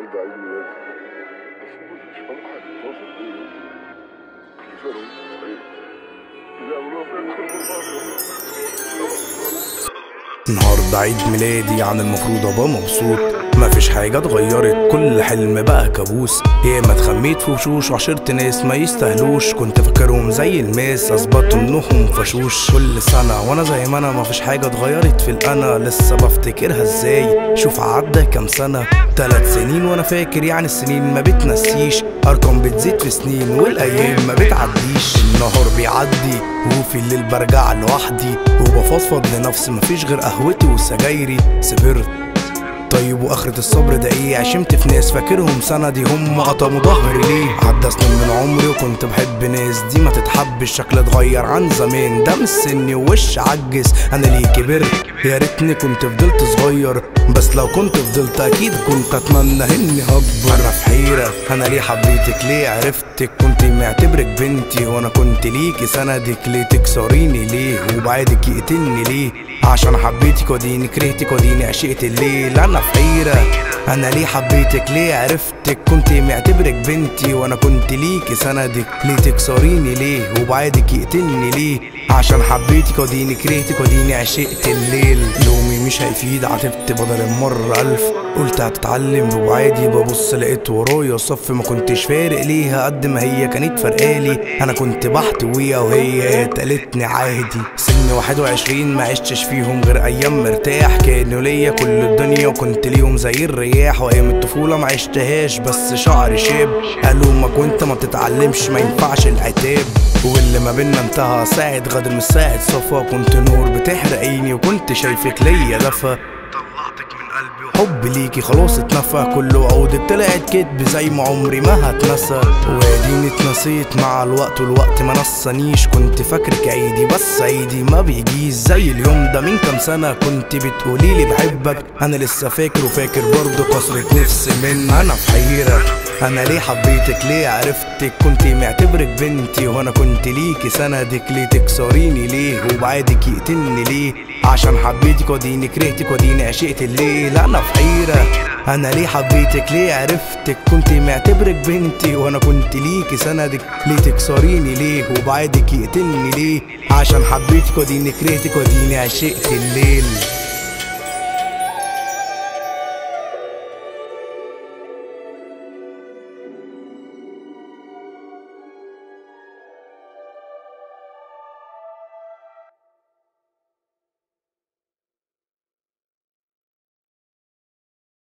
النهارده عيد ميلادي بس مفيش ولا حد اتصل بيا كل سنه وانت طيب يا الله النهاردة عيد ميلادي يعني المفروض ابقى مبسوط مفيش حاجة اتغيرت كل حلم بقى كابوس ياما اتخميت في وشوش وعشرت ناس ما يستاهلوش كنت فاكرهم زي الماس اثبتوا انهم فشوش كل سنة وانا زي ما انا مفيش حاجة اتغيرت في الانا لسه بفتكرها ازاي شوف عدى كام سنة تلات سنين وانا فاكر يعني السنين ما بتنسيش ارقام بتزيد في سنين والايام ما بتعديش النهار بيعدي وفي الليل برجع لوحدي وبفضفض لنفسي مفيش غير قهوتي وسجايري سبرت طيب واخرة الصبر ده ايه عشمت في ناس فاكرهم سندي هم قطموا ظهري ليه عدى سنين من عمري وكنت بحب ناس دي ما تتحبش شكل اتغير عن زمان ده مش سني ووش عجز انا ليه كبرت يا ريتني كنت فضلت صغير بس لو كنت فضلت اكيد كنت اتمنى اني هكبر انا في حيرة انا ليه حبيتك ليه عرفتك كنت معتبرك بنتي وانا كنت ليكي سندك ليه تكسريني ليه وبعدك يقتلني ليه عشان حبيتك وديني كرهتك وديني عشقت الليل انا في حيرة انا ليه حبيتك ليه عرفتك كنت معتبرك بنتي وانا كنت ليكي سندك ليه تكسريني ليه وبعدك يقتلني ليه عشان حبيتك وديني كرهتك وديني عشقت الليل لومي مش هيفيد عاتبت بدل المرة ألف قلت هتتعلم بوعادي ببص لقيت ورايا صف ما كنتش فارق ليها قد ما هي كانت فرقالي انا كنت بحتويها وهي قتلتني عادي سن 21 ما عشتش فيهم غير ايام مرتاح كانوا ليا كل الدنيا وكنت ليهم زي الرياح وايام الطفوله ما عشتهاش بس شعري شاب قالوا ما كنت ما بتتعلمش ما ينفعش العتاب واللي ما بينا انتهى ساعة غدر مش ساعة صفا كنت نور بتحرقيني وكنت شايفك ليا دفا طلعتك من قلبي وحب ليكي خلاص اتنفى كله عودة طلعت كدب زي ما عمري ما هتنسى واديني اتنسيت مع الوقت والوقت ما نسانيش كنت فاكرك عيدي بس عيدي ما بيجيش زي اليوم ده من كام سنة كنت بتقوليلي بحبك انا لسه فاكر وفاكر برضه كسرة نفسي من انا في حيرة انا ليه حبيتك ليه عرفتك كنت معتبرك بنتي وانا كنت ليكي سندك ليه تكسريني ليه وبعدك يقتلني ليه عشان حبيتك وديني كرهتك وديني عشقت الليل انا في حيرة انا ليه حبيتك ليه عرفتك كنت معتبرك بنتي وانا كنت ليكي سندك ليه تكسريني ليه وبعدك يقتلني ليه عشان حبيتك وديني كرهتك وديني عشقت الليل